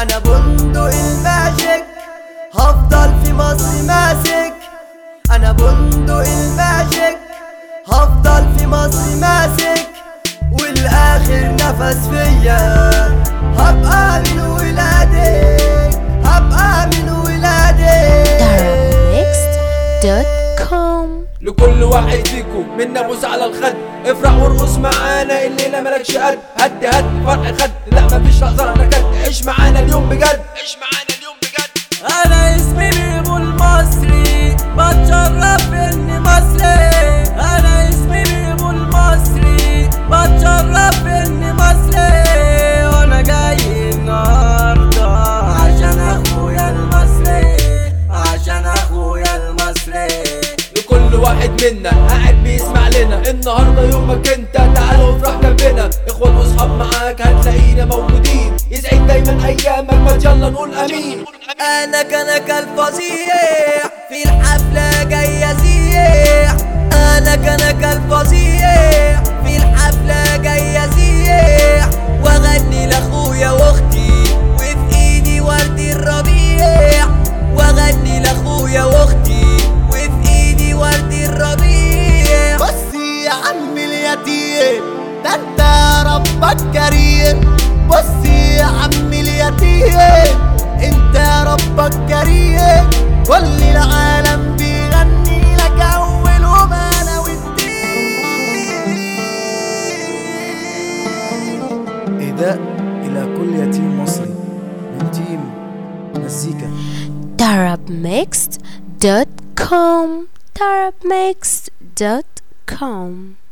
انا بندق الماجيك هفضل في مصر ماسك انا بندق الماجيك هفضل في مصر ماسك والاخر نفس فيا هبقى من ولادك هبقى من ولادك darabmixed.com لكل واحد فيكم منا بوس على الخد افرح وارقص معانا الليله مالكش قد هد هد فرح خد لا مفيش لحظه نكد عيش معانا اليوم بجد عيش معانا اليوم بجد انا اسمي بيبو المصري بتشرف اني مصري انا اسمي بيبو المصري بتشرف اني مصري وانا جاي النهارده عشان اخويا المصري عشان اخويا المصري لكل واحد منا قاعد بيسمع لنا النهارده يومك انت تعال وافرح جنبنا اخوات واصحاب معاك هتلاقينا موجودين يسعد دايما ايامك ما يلا نقول امين انا كنك الفظيع في الحفلة جاي ازيع انا كنك الفظيع في الحفلة جاي ازيع واغني لاخويا واختي وفي ايدي ورد الربيع واغني لاخويا واختي وفي ايدي ورد الربيع بص يا عم اليتيم ده انت ربك كريم بص يا عم اليتيم انت ربك كريم كل العالم بيغني لك اول ومانا والدين إهداء إلى كل يتيم مصري من تيم مزيكا darabmixed.com darabmixed.com